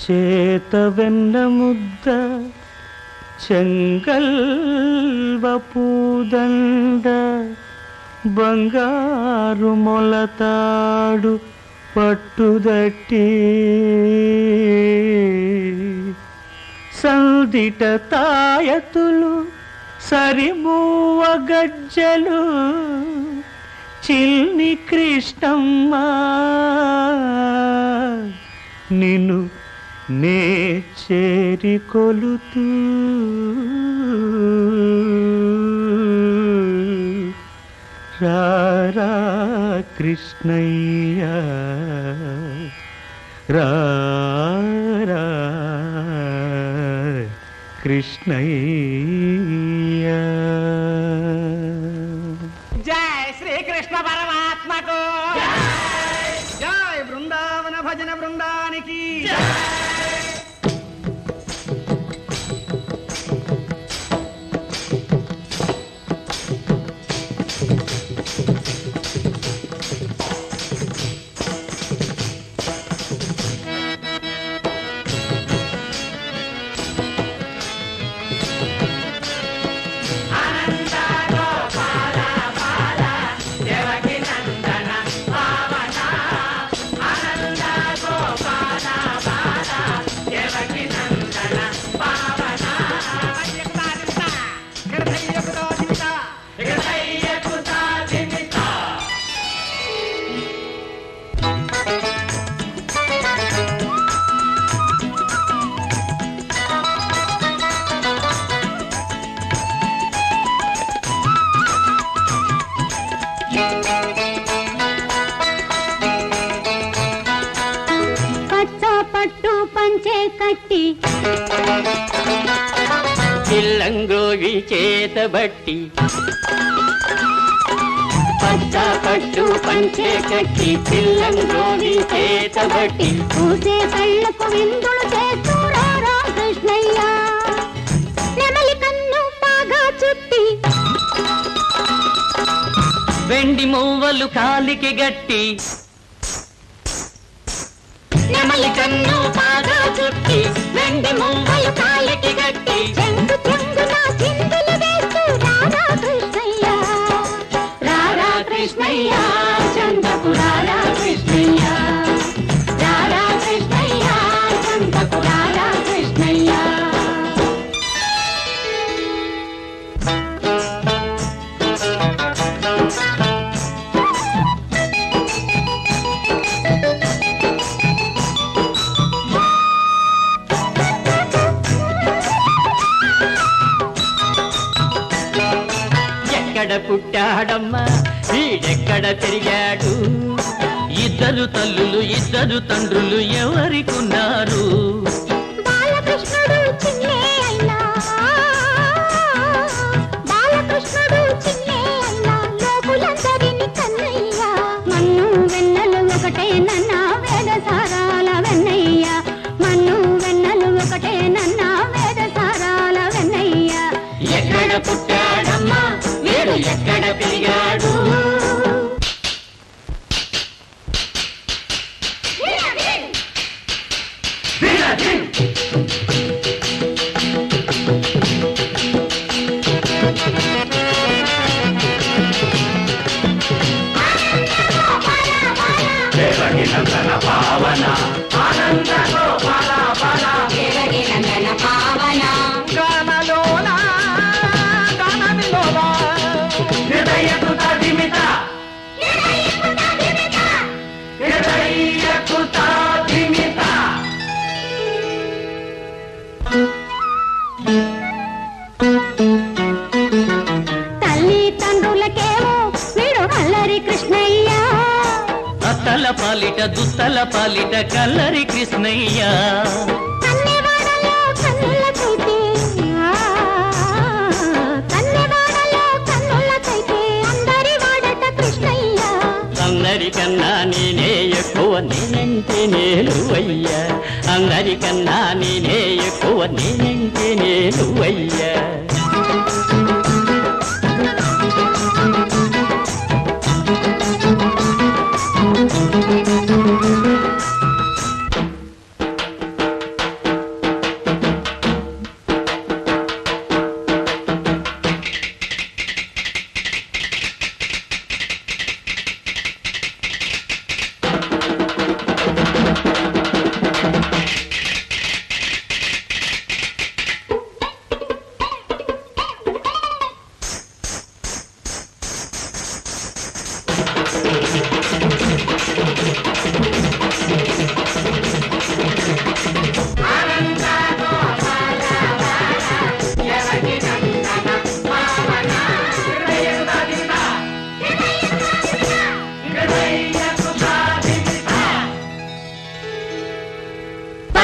చేత వెన్న ముద్ద చెంగల్వ పూదండ బంగారు మొలతాడు పట్టుదట్టి సందిట తాయతులు సరిమూవ గజ్జలు చిల్ని కృష్ణమ్మ నిన్ను నే చేరి కొలుతూ రారా కృష్ణయ్య రారా కృష్ణయ్య జై శ్రీకృష్ణ పరమాత్మకు జై బృందావన భజన బృందానికి పచ్చ పట్టు పంచే కట్టి చిల్లంగోవి చేతబట్టి పచ్చ పట్టు పంచే కట్టి చిల్లంగోవి చేతబట్టి పూసే కళ్ళకు విందులు చేస్తూ రారా కృష్ణయ్య నెమలి కన్ను బాగా చుట్టి వెండి మువ్వలు కాలికి గట్టి నెమలి కన్ను బాగా చుట్టి వెండి ముంగలు కాలికి గట్టి చెంగు చెంగున చిందులు వేస్తూ రారా కృష్ణయ్య రారా కృష్ణయ్య చందకు రారా కృష్ణయ్య రారా కృష్ణయ్య చందకు రారా కృష్ణయ్య ఎక్కడ పుట్టాడమ్మా వీడెక్కడ తిరిగాడు ఇద్దరు తల్లులు ఇద్దరు తండ్రులు ఎవరికున్నారు బాలకృష్ణుడు చిన్నే అయినా బాలకృష్ణుడు చిన్నే అయినా లోకులందరిని కన్నయ్య మన్ను వెన్నెలు ఒకటే నన్న వేద సారాల వెన్నయ్య మన్ను వెన్నెలు ఒకటే నన్న వేద సారాల వెన్నయ్య ఎక్కడ పుట్టాడమ్మా వీడు ఎక్కడ పెరిగాడు గానలోన గానమిలోన తల్లి తండ్రులకేమో వీడు అల్లరి కృష్ణయ్య అత్తల పాలిట దుత్తల పాలిట కల్లరి కృష్ణయ్య కన్నెవాడలో కన్నులకైతే ఆ, కన్నెవాడలో కన్నులకైతే అందరి వాడట కృష్ణయ్య అందరికన్నా నేనే ఎక్కువ నేనంటే నేను అయ్యా అందరికన్నా నేనే ఎక్కువ నేనంటే నేను అయ్యా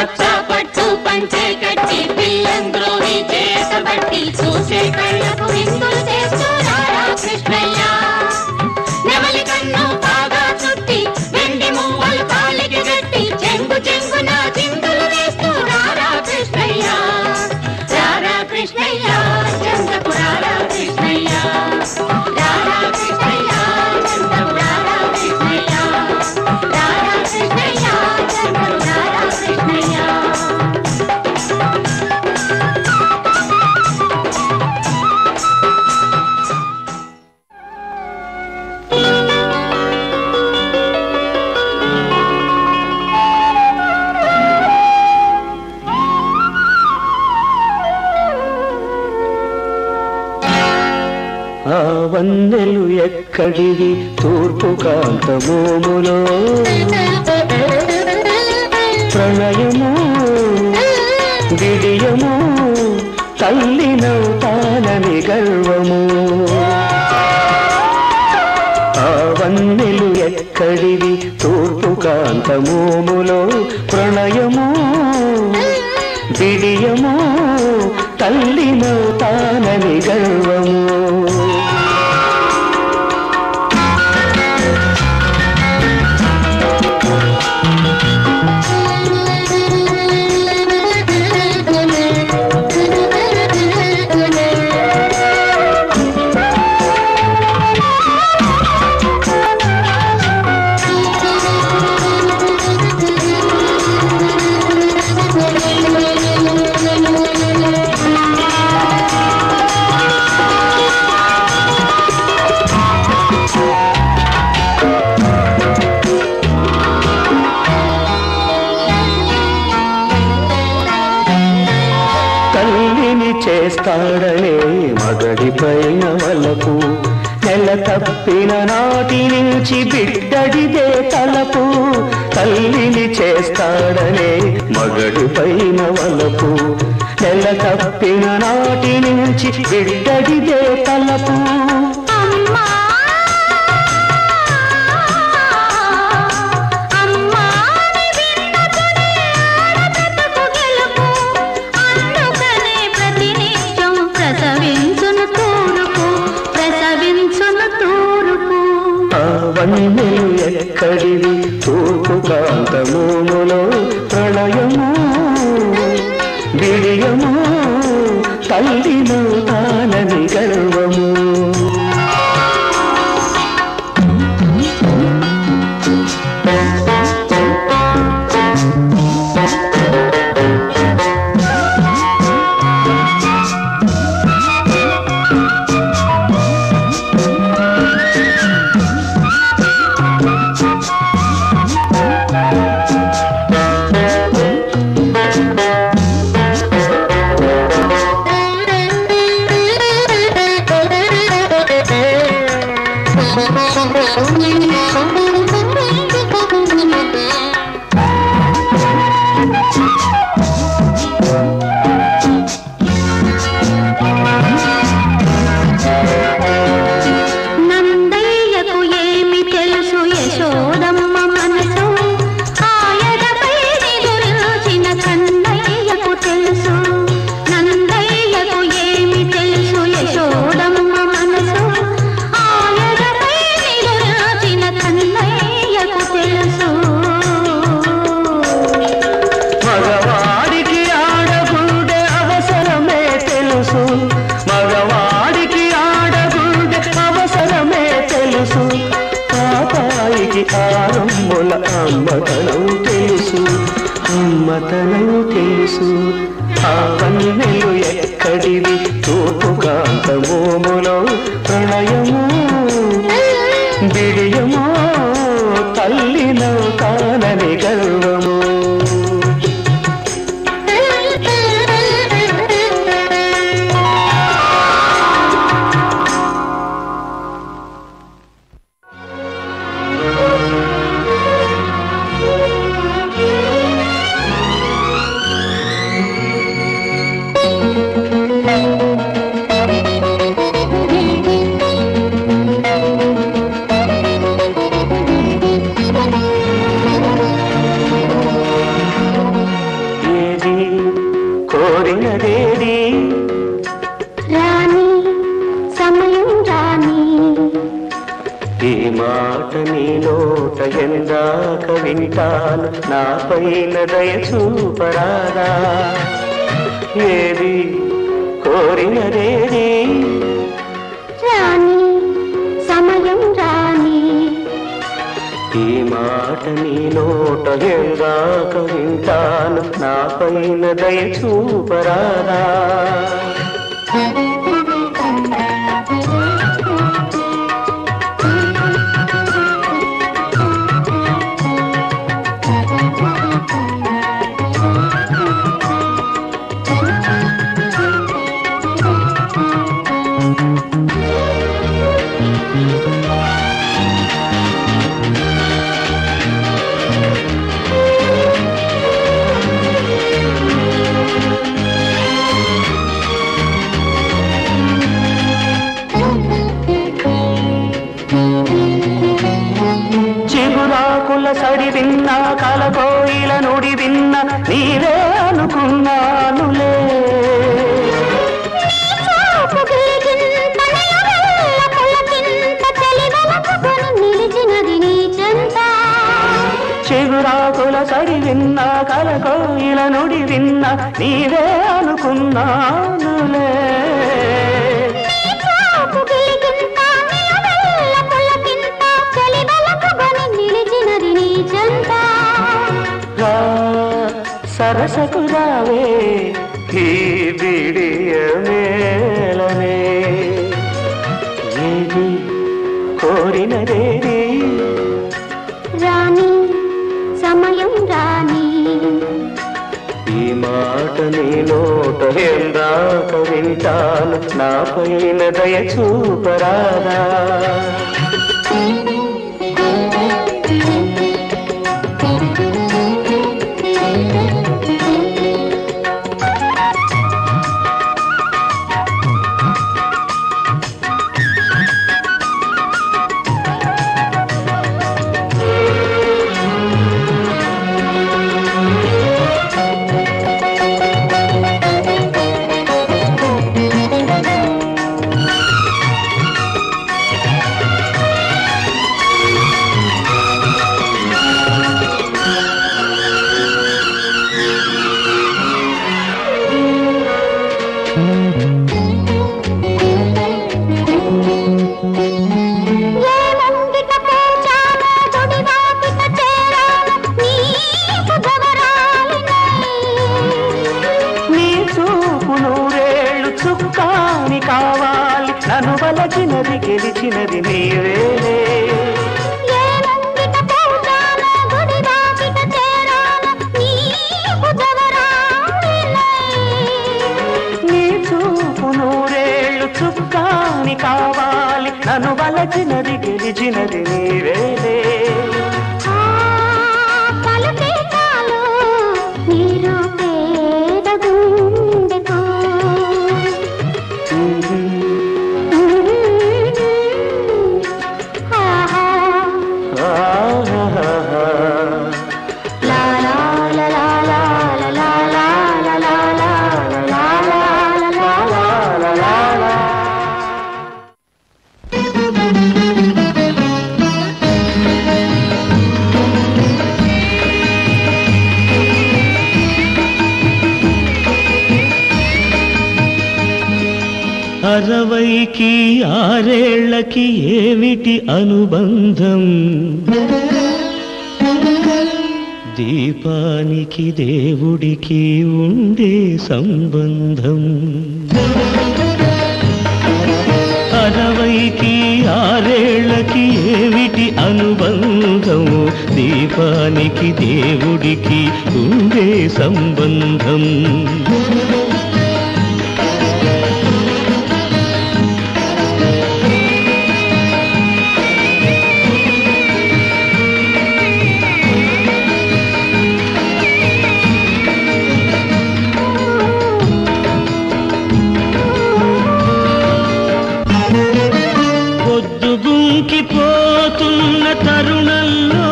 పచ్చ పట్టు పంచే కట్టి పిల్లంద్రోని చేతబట్టి చూసే కళ్ళకు విందులు చేస్తూ రారా కృష్ణయ్య నెమలి కన్ను బాగా చుట్టి వెండి మువ్వలు కాలికి గట్టి చెంగు చెంగున చిందులు వేస్తూ రారా కృష్ణయ్య రారా కృష్ణయ్య చంద్రపు రారా కృష్ణయ్య రారా కృష్ణయ్య చంద్రపు రారా కృష్ణయ్య రారా కృష్ణయ్య చంద్రపు రారా కృష్ణయ్య ఆ వన్నెలు ఎక్కడివి తూర్పు కాంతమోములో ప్రణయము గిడియము తల్లినవుతానని గర్వము ఆ వన్నెలు ఎక్కడివి తూర్పు కాంతమోములో ప్రణయము బిడియము తల్లినవుతానని గర్వము తల్లిని చేస్తాడనే మగడి పైన వలపు నెల తప్పిన నాటి నుంచి బిడ్డడిదే తలపు తల్లిని చేస్తాడనే మగడి పైన వలపు నెల తప్పిన నాటి నుంచి బిడ్డడిదే తలపు అమ్మా అమ్మా విన్నతునే ఆడబిడ్డకు గెలుపు అందుకనే ప్రతినిత్యం ప్రసవించును తూరుపు ప్రసవించును తూరుపు ఆ వన్నెలు ఎక్కడివి తూర్పు కాంతమూములో ప్రళయము బిడియము తల్లిను తానని గర్వము నందయ్యకు ఏమి తెలుసు యశోదమ్మ మనసు ఆయనపై నిదురించిన కన్నయ్యకు తెలుసు నందయ్యకు ఏమి తెలుసు యశోదమ్మ మనసు ఆయనపై నిదురించిన కన్నయ్యకు తెలుసు మగవాడికి ఆడగుండె అవసరమే తెలుసు మగవాడికి ఆడగుండె అవసరమే తెలుసు పాపాయికి ఆరమ్ముల అమ్మతనం తెలుసు అమ్మతనం తెలుసు ఆ వన్నెలు ఎక్కడివి తూపు కాంతమోములో ప్రళయము బిడియమో తల్లినో కానని గర్వము Thank you. కోరినదేది రాణి సమయం రాణి ఈ మాట నీ నోట ఎందాక వింటాను నా పైన దయ చూపరాదా ఏది కోరినదేది రాణి సమయం రాణి ఈ మాట నీ నోట ఎందాక వింటాను నా పైన దయ చూపరాదా చిగురాకుల సడి విన్నా కలకోయిల నుడి విన్న నీవే అనుకున్నానులే నిలిచినది నీ చెంత చిగురాకుల సడి విన్నా కలకోయిల నుడి విన్న నీవే అనుకున్నానులే నిలిచినది నీ చెంత రా సరసకు రావే ఈ బిడియ మేలనే ఏది కోరినదేది రాణి సమయం రాణి ఈ మాట నీ నోట ఎందాక వింటాను నా పైన దయ చూపరాదా ఏమంగిట పోచానో గుడివాకిట చేరాను నీకు గవరాలినై. నీ చూపు నూరేళ్ళు చుక్కాని కావాలి నన్ను వలచినది గెలిచినది నీవేలే ఏమంగిట పోచానో గుడివాకిట చేరాను నీకు గవరాలినై. నీ చూపు నూరేళ్ళు చుక్కాని కావాలి నన్ను వలచినది గెలిచినది నీవేలే ఆ పలుకే చాలు నీరు పేద గుండెకు. ఆహా ఆహాహా. La la la la la la la la la la la la la la la la la. అరవైకి ఆరేళ్లకి ఏమిటి అనుబంధం దీపానికి దేవుడికి ఉండే సంబంధం అరవైకి ఆరేళ్లకి ఏమిటి అనుబంధం దీపానికి దేవుడికి ఉండే సంబంధం పొద్దుగుంకిపోతున్న తరుణంలో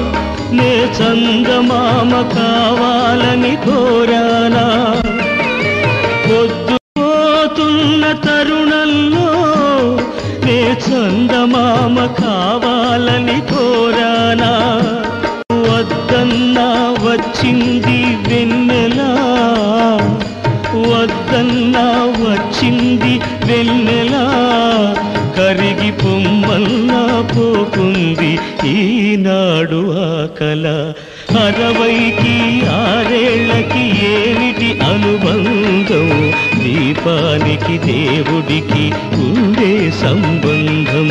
నే చందమామ కావాలని కోరానా తరుణంలో నే చందమామ కావాలని కోరానా వద్దన్నా వచ్చింది వెన్నెలా వద్దన్నా వచ్చింది వెన్నెలా కరిగి పొమ్మన్నా పోకుంది ఈనాడు ఆ కల అరవైకి ఆరేళ్లకి ఏమిటి అనుబంధం దీపానికి దేవుడికి ఉండే సంబంధం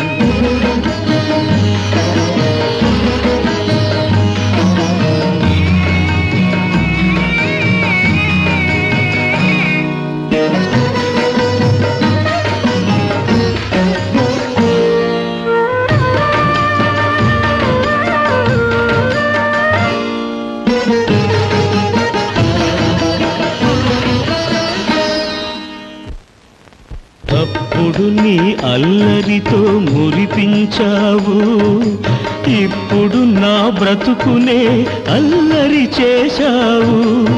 అప్పుడు నీ అల్లరితో మురిపించావు ఇప్పుడు నా బ్రతుకునే అల్లరి చేశావు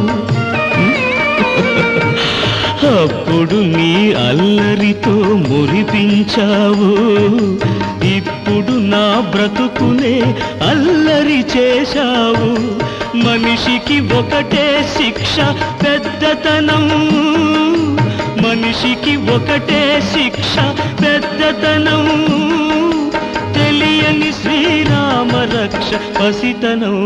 అప్పుడు నీ అల్లరితో మురిపించావు ఇప్పుడు నా బ్రతుకునే అల్లరి చేశావు మనిషికి ఒకటే శిక్ష పెద్దతనం మనిషికి ఒకటే శిక్ష పెద్దతనం తెలియని శ్రీరామ రక్ష పసితనం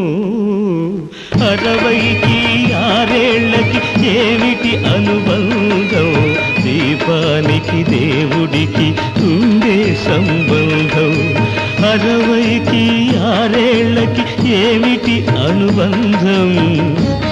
అరవైకి ఆరేళ్లకి ఏమిటి అనుబంధం దీపానికి దేవుడికి ఉండే సంబంధం అరవైకి ఆరేళ్లకి ఏమిటి అనుబంధం